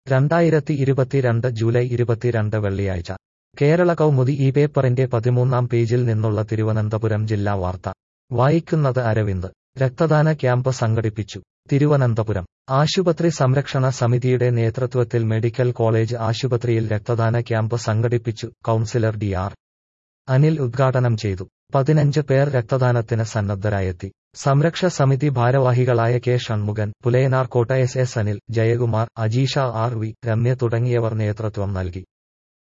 രണ്ടായിരത്തി ഇരുപത്തിരണ്ട് ജൂലൈ ഇരുപത്തിരണ്ട് വെള്ളിയാഴ്ച കേരള കൗമുദി ഈ പേപ്പറിന്റെ പതിമൂന്നാം പേജിൽ നിന്നുള്ള തിരുവനന്തപുരം ജില്ലാ വാർത്ത വായിക്കുന്നത് അരവിന്ദ് രക്തദാന ക്യാമ്പ് സംഘടിപ്പിച്ചു തിരുവനന്തപുരം ആശുപത്രി സംരക്ഷണ സമിതിയുടെ നേതൃത്വത്തിൽ മെഡിക്കൽ കോളേജ് ആശുപത്രിയിൽ രക്തദാന ക്യാമ്പ് സംഘടിപ്പിച്ചു കൗൺസിലർ ഡി ആർ അനിൽ ഉദ്ഘാടനം ചെയ്തു പതിനഞ്ച് പേർ രക്തദാനത്തിന് സന്നദ്ധരായെത്തി സംരക്ഷ സമിതി ഭാരവാഹികളായ K Shanmughan Pulayanar Kotta S S Anil Jayakumar Ajeesha R V Ramya തുടങ്ങിയവർ നേതൃത്വം നൽകി